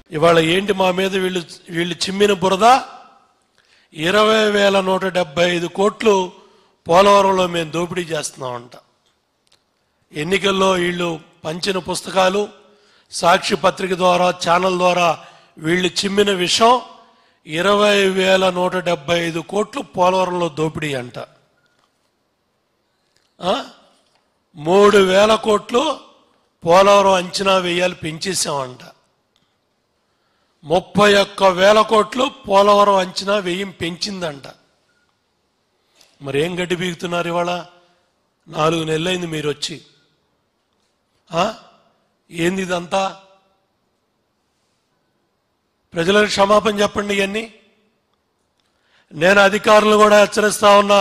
ఇవాళ ఏంటి మా మీద వీళ్ళు వీళ్ళు చిమ్మిన బురద ఇరవై వేల నూట డెబ్బై ఐదు కోట్లు పోలవరంలో మేము దోపిడీ చేస్తున్నామంట ఎన్నికల్లో వీళ్ళు పంచిన పుస్తకాలు సాక్షి పత్రిక ద్వారా ఛానల్ ద్వారా వీళ్ళు చిమ్మిన విషయం ఇరవై వేల నూట డెబ్బై ఐదు కోట్లు పోలవరంలో దోపిడీ అంట ఆ? మూడు వేల కోట్లు పోలవరం అంచనా వేయాలి పెంచేసామంట ముప్పై ఒక్క వేల కోట్లు పోలవరం అంచనా వ్యయం పెంచిందంట మరి ఏం గడ్డి బీగుతున్నారు ఇవాళ నాలుగు నెలలైంది మీరు వచ్చి ఆ? ఏంది ఇదంతా ప్రజలకు క్షమాపణ చెప్పండి ఇవన్నీ నేను అధికారులను కూడా హెచ్చరిస్తా ఉన్నా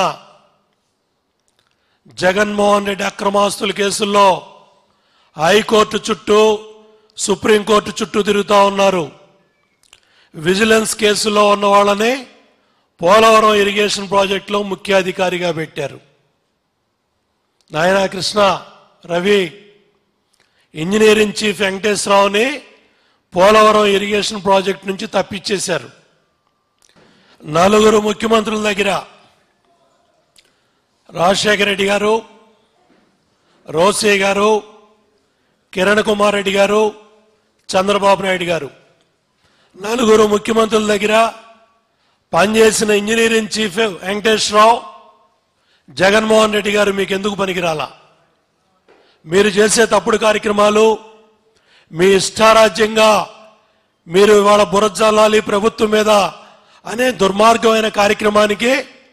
జగన్మోహన్ రెడ్డి అక్రమాస్తుల కేసుల్లో హైకోర్టు చుట్టూ సుప్రీంకోర్టు చుట్టూ తిరుగుతూ ఉన్నారు విజిలెన్స్ కేసులో ఉన్న వాళ్ళని పోలవరం ఇరిగేషన్ ప్రాజెక్టులో ముఖ్య అధికారిగా పెట్టారు నాయనా కృష్ణ రవి ఇంజనీరింగ్ చీఫ్ వెంకటేశ్వరరావుని పోలవరం ఇరిగేషన్ ప్రాజెక్ట్ నుంచి తప్పించేశారు నలుగురు ముఖ్యమంత్రుల దగ్గర రాజశేఖర రెడ్డి గారు రోసే గారు కిరణ్ కుమార్ రెడ్డి గారు చంద్రబాబు నాయుడు గారు నలుగురు ముఖ్యమంత్రుల దగ్గర పనిచేసిన ఇంజనీరింగ్ చీఫ్ వెంకటేశ్వరరావు జగన్మోహన్ రెడ్డి గారు మీకు ఎందుకు పనికిరాలా మీరు చేసే తప్పుడు కార్యక్రమాలు మీ ఇష్టారాజ్యంగా మీరు ఇవాళ బురజల్లాలి ప్రభుత్వం మీద అనే దుర్మార్గమైన కార్యక్రమానికి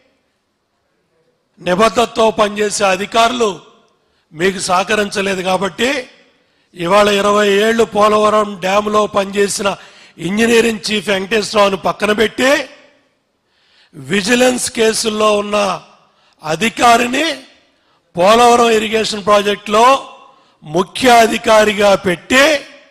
నిబద్ధతతో పనిచేసే అధికారులు మీకు సహకరించలేదు కాబట్టి ఇవాళ ఇరవై ఏళ్లు పోలవరం డ్యాంలో పనిచేసిన ఇంజనీరింగ్ చీఫ్ వెంకటేశ్వరరావును పక్కన పెట్టి విజిలెన్స్ కేసుల్లో ఉన్న అధికారిని పోలవరం ఇరిగేషన్ ప్రాజెక్టులో ముఖ్య అధికారిగా పెట్టి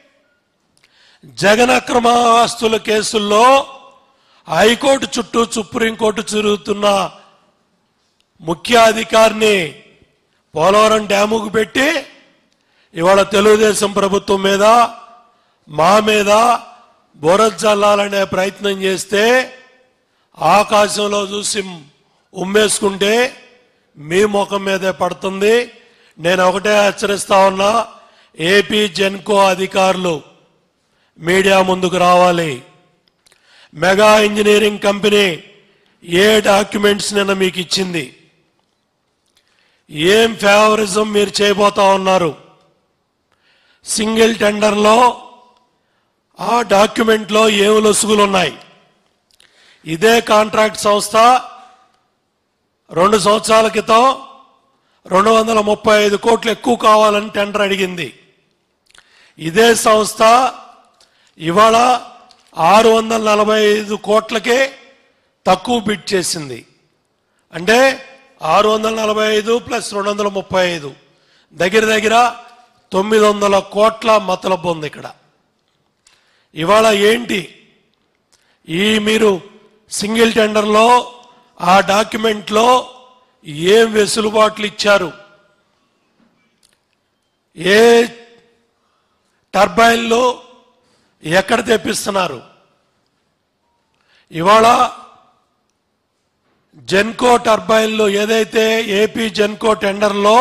జగన్ అక్రమాస్తుల కేసుల్లో హైకోర్టు చుట్టూ సుప్రీంకోర్టు తిరుగుతున్న ముఖ్య అధికారిని పోలవరం డ్యాముకు పెట్టి ఇవాళ తెలుగుదేశం ప్రభుత్వం మీద మా మీద బోరజల్లాలనే ప్రయత్నం చేస్తే ఆకాశంలో చూసి ఉమ్మేసుకుంటే మీ ముఖం మీదే పడుతుంది నేను ఒకటే హెచ్చరిస్తా ఉన్నా ఏపీ జెన్కో అధికారులు మీడియా ముందుకు రావాలి మెగా ఇంజనీరింగ్ కంపెనీ ఏ డాక్యుమెంట్స్ నిన్న మీకు ఇచ్చింది ఏం ఫేవరిజం మీరు చేయబోతా ఉన్నారు సింగిల్ టెండర్లో ఆ డాక్యుమెంట్లో ఏం లొసుగులు ఉన్నాయి ఇదే కాంట్రాక్ట్ సంస్థ రెండు సంవత్సరాల క్రితం రెండు వందల ముప్పై ఐదు కోట్లు ఎక్కువ కావాలని టెండర్ అడిగింది ఇదే సంస్థ ఇవాళ ఆరు వందల నలభై ఐదు కోట్లకే తక్కువ బిడ్ చేసింది అంటే ఆరు వందల నలభై ఐదు ప్లస్ రెండు వందల ముప్పై ఐదు దగ్గర దగ్గర తొమ్మిది వందల కోట్ల మతలబు ఉంది ఇక్కడ ఇవాళ ఏంటి ఈ మీరు సింగిల్ టెండర్లో ఆ డాక్యుమెంట్లో ఏం వెసులుబాట్లు ఇచ్చారు ఏ టర్బైన్లు ఎక్కడ తెప్పిస్తున్నారు ఇవాళ జెన్కో టర్బైన్లు ఏదైతే ఏపీ జెన్కో టెండర్లో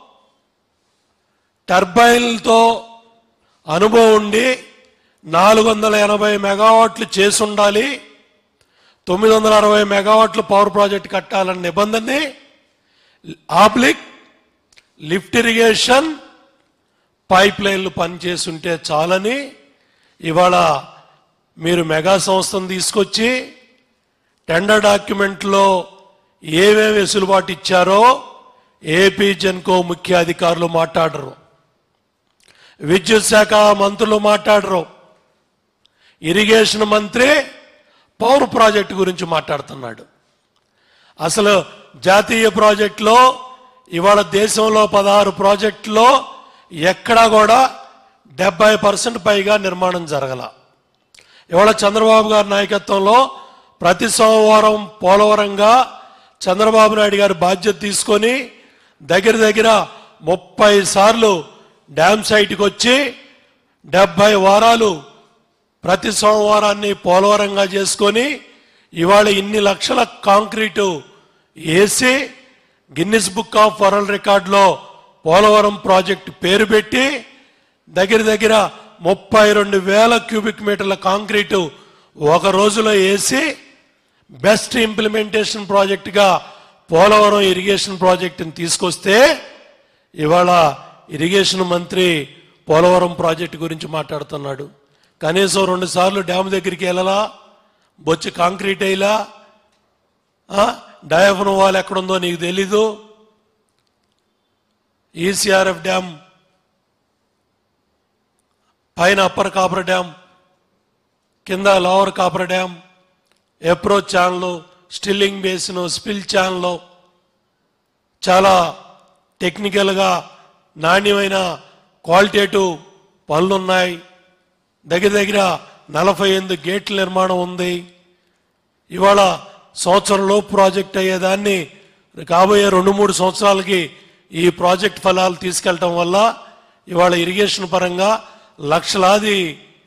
టర్బైన్లతో అనుభవం ఉండి నాలుగు వందల ఎనభై మెగావాట్లు చేసి ఉండాలి తొమ్మిది వందల అరవై మెగావాట్లు పవర్ ప్రాజెక్ట్ కట్టాలన్న నిబంధనని ఆబ్లిక్ లిఫ్ట్ ఇరిగేషన్ పైప్ లైన్లు పనిచేసి ఉంటే చాలని ఇవాళ మీరు మెగా సంస్థను తీసుకొచ్చి టెండర్ డాక్యుమెంట్లో ఏమేమి వెసులుబాటు ఇచ్చారో ఏపీ జెన్కో ముఖ్య అధికారులు మాట్లాడరు విద్యుత్ శాఖ మంత్రులు మాట్లాడరు ఇరిగేషన్ మంత్రి పవర్ ప్రాజెక్టు గురించి మాట్లాడుతున్నాడు అసలు జాతీయ ప్రాజెక్టులో ఇవాళ దేశంలో పదహారు ప్రాజెక్టులో ఎక్కడా కూడా డెబ్బై పర్సెంట్ పైగా నిర్మాణం జరగల ఇవాళ చంద్రబాబు గారి నాయకత్వంలో ప్రతి సోమవారం పోలవరంగా చంద్రబాబు నాయుడు గారు బాధ్యత తీసుకొని దగ్గర దగ్గర ముప్పై సార్లు డ్యామ్ సైట్కి వచ్చి డెబ్బై వారాలు ప్రతి సోమవారాన్ని పోలవరంగా చేసుకొని ఇవాళ ఇన్ని లక్షల కాంక్రీటు వేసి గిన్నిస్ బుక్ ఆఫ్ వరల్డ్ రికార్డులో పోలవరం ప్రాజెక్టు పేరు పెట్టి దగ్గర దగ్గర ముప్పై రెండు వేల క్యూబిక్ మీటర్ల కాంక్రీటు ఒక రోజులో వేసి బెస్ట్ ఇంప్లిమెంటేషన్ ప్రాజెక్టుగా పోలవరం ఇరిగేషన్ ప్రాజెక్టుని తీసుకొస్తే ఇవాళ ఇరిగేషన్ మంత్రి పోలవరం ప్రాజెక్టు గురించి మాట్లాడుతున్నాడు కనీసం రెండు సార్లు డ్యామ్ దగ్గరికి వెళ్ళలా బొచ్చి కాంక్రీట్ అయ్యలా డయాఫ్రమ్ వాల్ ఎక్కడుందో నీకు తెలీదు ఈసీఆర్ఎఫ్ డ్యామ్ పైన అప్పర్ కాపర్ డ్యామ్ కింద lower coffer dam approach channel stilling basin spill channel చాలా టెక్నికల్గా నాణ్యమైన క్వాలిటేటివ్ పనులున్నాయి దగ్గర దగ్గర నలభై ఎనిమిది గేట్ల నిర్మాణం ఉంది ఇవాళ సంవత్సరంలో ప్రాజెక్ట్ అయ్యేదాన్ని కాబోయే రెండు మూడు సంవత్సరాలకి ఈ ప్రాజెక్ట్ ఫలాలు తీసుకెళ్ళటం వల్ల ఇవాళ ఇరిగేషన్ పరంగా లక్షలాది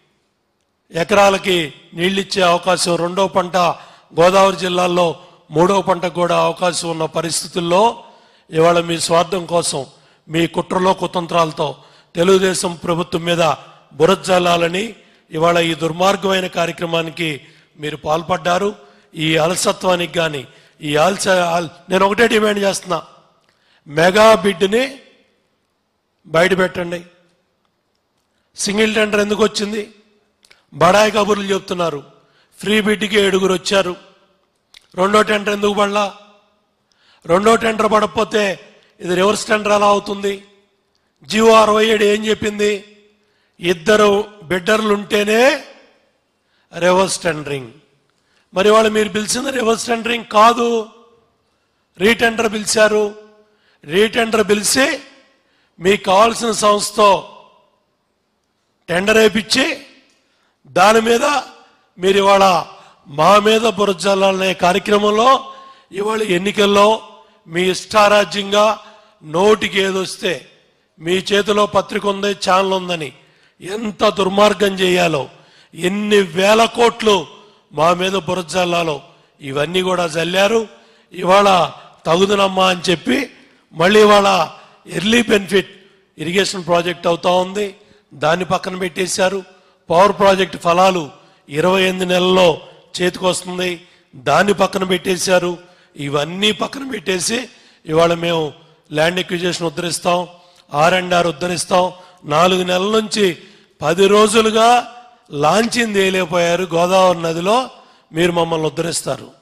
ఎకరాలకి నీళ్ళిచ్చే అవకాశం రెండో పంట గోదావరి జిల్లాల్లో మూడో పంటకు కూడా అవకాశం ఉన్న పరిస్థితుల్లో ఇవాళ మీ స్వార్థం కోసం మీ కుట్రలో కుతంత్రాలతో తెలుగుదేశం ప్రభుత్వం మీద బురజల్లాలని ఇవాళ ఈ దుర్మార్గమైన కార్యక్రమానికి మీరు పాల్పడ్డారు ఈ అలసత్వానికి కానీ ఈ ఆల్స ఆల్- నేను ఒకటే డిమాండ్ చేస్తున్నా మెగా బిడ్ని బయట పెట్టండి సింగిల్ టెండర్ ఎందుకు వచ్చింది బడాయి కబుర్లు చెప్తున్నారు ఫ్రీ బిడ్కి ఏడుగురు వచ్చారు రెండో టెండర్ ఎందుకు పడలా రెండో టెండర్ పడకపోతే ఇది రివర్స్ టెండర్ ఎలా అవుతుంది జియో అరవై ఏడు ఏం చెప్పింది ఇద్దరు బిడ్డర్లు ఉంటేనే రివర్స్ టెండరింగ్ మరి వాళ్ళు మీరు పిలిచింది రివర్స్ టెండరింగ్ కాదు రీటెండర్ పిలిచారు రీటెండర్ పిలిచి మీకు కావాల్సిన సంస్థతో టెండర్ వేయించి దాని మీద మీరు ఇవాళ మా మీద బురజల్లాలనే కార్యక్రమంలో ఇవాళ ఎన్నికల్లో మీ ఇష్టారాజ్యంగా నోటికి ఏదొస్తే మీ చేతిలో పత్రిక ఉంది ఛానల్ ఉందని ఎంత దుర్మార్గం చేయాలో ఎన్ని వేల కోట్లు మా మీద బురజల్లాలో ఇవన్నీ కూడా జల్లారు ఇవాళ తగుదనమ్మా అని చెప్పి మళ్ళీ ఇవాళ ఎర్లీ బెనిఫిట్ ఇరిగేషన్ ప్రాజెక్ట్ అవుతా ఉంది దాన్ని పక్కన పెట్టేశారు పవర్ ప్రాజెక్ట్ ఫలాలు ఇరవై ఎనిమిది నెలల్లో చేతికొస్తుంది దాన్ని పక్కన పెట్టేశారు ఇవన్నీ పక్కన పెట్టేసి ఇవాళ మేము ల్యాండ్ ఎక్విజేషన్ ఉద్ధరిస్తాం ఆర్ అండ్ ఆర్ ఉద్ధరిస్తాం నాలుగు నెలల నుంచి పది రోజులుగా లాంచింగ్ తేలేకపోయారు గోదావరి నదిలో మీరు మమ్మల్ని ఉద్ధరిస్తారు